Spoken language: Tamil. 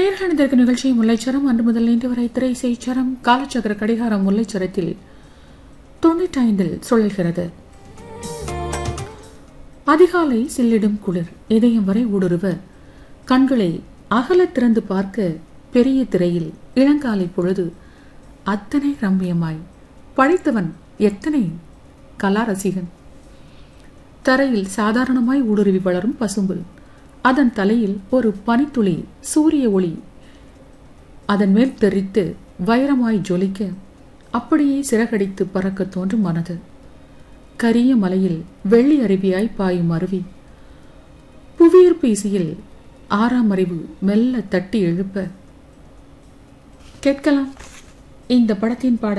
நேர்காணதற்கு நிகழ்ச்சி முல்லைச்சரம் அன்று முதல் இன்று வரை திரை செய்ச்சரம் காலச்சக்கர கடிகாரம் முல்லைச்சரத்தில் தொண்ணூற்றைந்தில் சுழல்கிறது அதிகாலை சில்லிடும் குளிர் இதயம் வரை ஊடுருவ கண்களை அகலத் திறந்து பார்க்க பெரிய திரையில் இளங்காலை பொழுது அத்தனை ரம்மியமாய் படைத்தவன் எத்தனை கலாரசிகன் தரையில் சாதாரணமாய் ஊடுருவி வளரும் பசும்புல் அதன் தலையில் ஒரு பனித்துளி சூரிய ஒளி அதன் மேல் தெரித்து வைரமாய் ஜொலிக்க அப்படியே சிறகடித்து பறக்க தோன்றும் மனது கரிய மலையில் வெள்ளி அருவியாய் பாயும் அருவி புவியீர்ப்பு இசையில் ஆறாம் அறிவு மெல்ல தட்டி எழுப்ப கேட்கலாம் இந்த படத்தின் பாடல்